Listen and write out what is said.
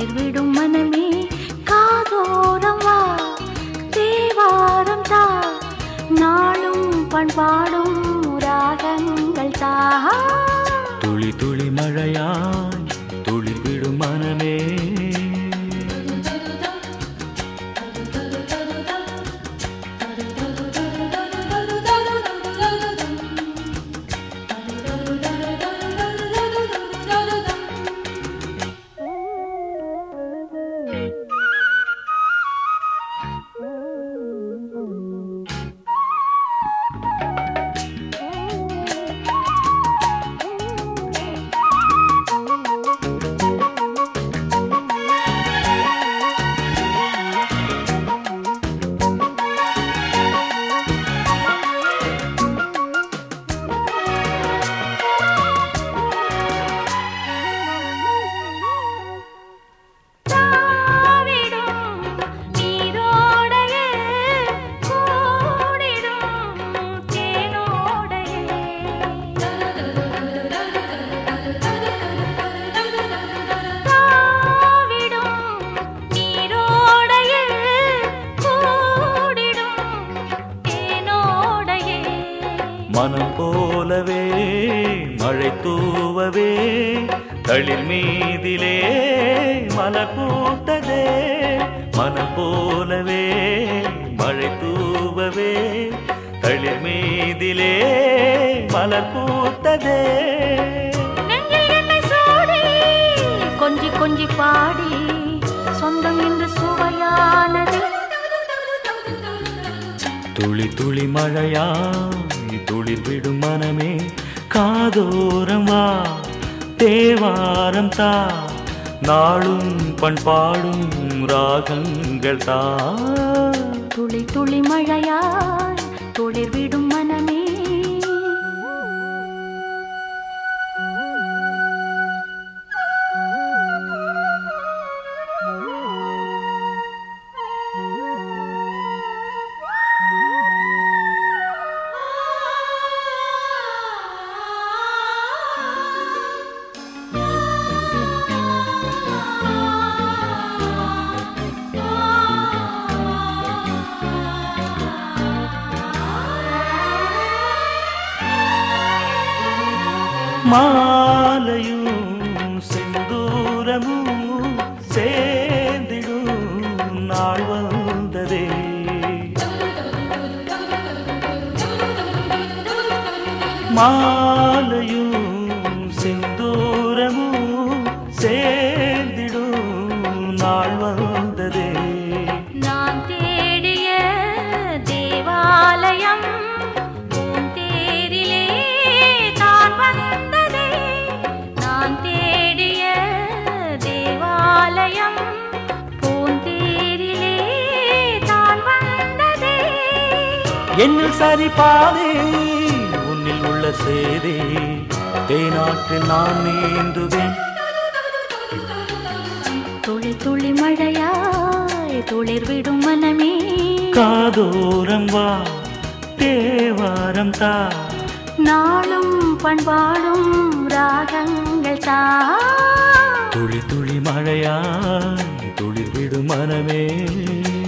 துளிர் விடும் மனமே காதோரம் வா தேவாரம் தா நாளும் பண்பாடும் ராகங்கள் தா துளி துளி மழையாய் துளி விடும் மனமே தாவிடும் நீரோடையே கூடிடும் தேனோடையே தாவிடும் நீரோடையே கூடிடும் தேனோடையே மனம் போலவே மழை தூவவே தளிர் மீதிலே மலர் பூத்ததே மனம் போலவே மழை தூவவே தளிர் மீதிலே மலர் பூத்ததே நெஞ்சில் என்னை சூடி கொஞ்சி கொஞ்சி பாடி சொந்தம் என்று சுவையானது துளி துளி மழையாய் துளிர் விடும் மனமே காதோரம் வா தேவாரம் தா நாளும் பண்பாடும் ராகங்கள் தா துளி துளி மழையாய் துளிர் விடும் மனமே மாலையும் செந்தூரமும் சேர்ந்திடும் நாள் வந்ததே மாலையும் செந்தூரமும் சேர்ந்திடும் நாள் வந்ததே நான் தேடிய தேவாலயம் உன் தேரிலே தான் வந்ததே நான் தேடிய தேவாலயம் உன் தேரிலே தான் வந்ததே என்னில் சரி பாதி உன்னில் உள்ள சேதி தேனாற்றில் நான் நீந்துவேன் துளி துளி மழையாய் துளிர் விடும் மனமே காதோரம் வா தேவாரம் தா நாளும் பண்பாடும் ராகங்கள் தா துளி துளி மழையாய் துளிர் விடும் மனமே